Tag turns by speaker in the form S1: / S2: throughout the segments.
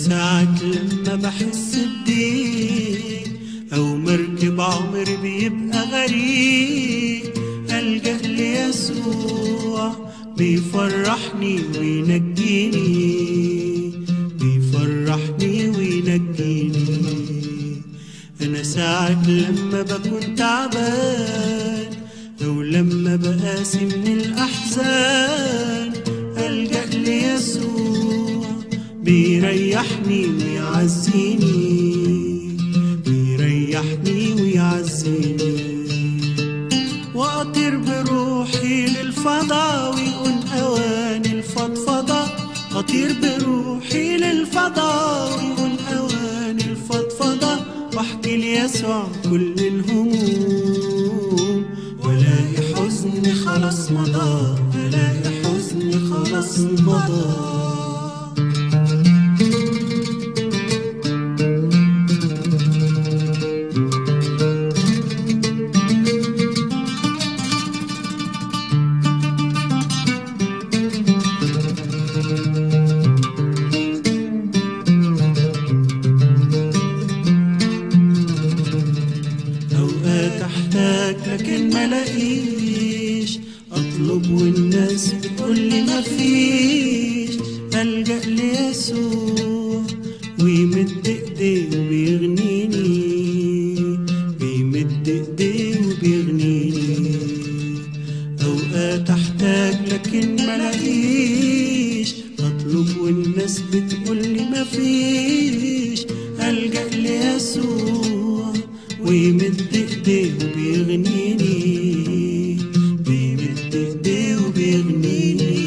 S1: ساعات لما بحس بضيق أو مركب عمري بيبقى غريب ألجأ ليسوع بيفرحني وينجيني بيفرحني وينجيني أنا ساعات لما بكون تعبان أو لما بقاسي من الأحزان ألجأ ليسوع بيريحني ويعزيني بيريحني ويعزيني وأطير بروحي للفضاء ويكون أوان الفضفضة أطير بروحي للفضاء ويكون أوان الفضفضة واحكي ليسوع كل الهموم ولاقي حزني خلاص مضى ولاقي حزني خلاص مضى أوقات أحتاج لكن ما لاقيش أطلب والناس بتقولي ما فيش ألجأ ليسوع ويمد إيديه وبيغنيني بيمد إيديه وبيغنيني أوقات أحتاج لكن ما لاقيش أطلب والناس بتقولي ما فيش ألجأ ليسوع ويمد إيديه وبيغنيني بيمد إيديه وبيغنيني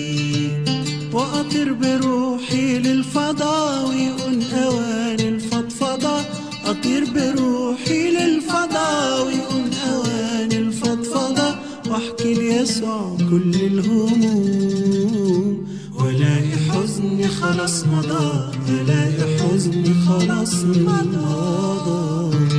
S1: وأطير بروحي للفضاء ويكون أوان الفضفضة أطير بروحي للفضاء ويكون أوان الفضفضة واحكي ليسوع كل الهموم ولاقي حزني خلاص مضى ولاقي حزني خلاص مضى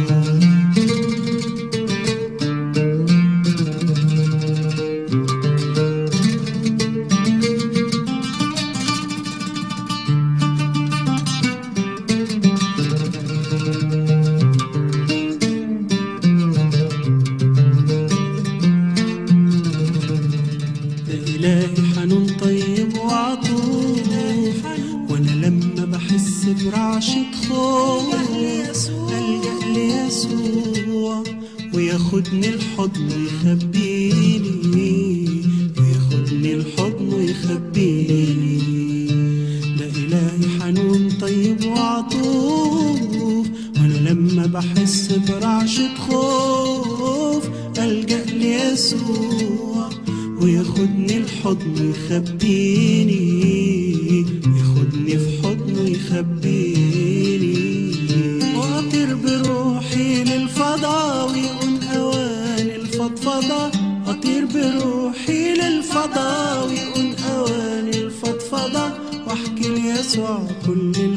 S1: ده إلهي حنون طيب وعطوف وأنا لما بحس برعشة خوف ألجأ ليسوع وياخدني الحضن ويخبيني وياخدني الحضن ويخبيني ده إلهي حنون طيب وعطوف وأنا لما بحس برعشة خوف ألجأ ليسوع وياخدني الحضن يخبيني ياخدني في حضنه يخبيني وأطير بروحي للفضاء ويكون أوان الفضفضة أطير بروحي للفضاء ويكون أوان الفضفضة واحكي ليسوع كل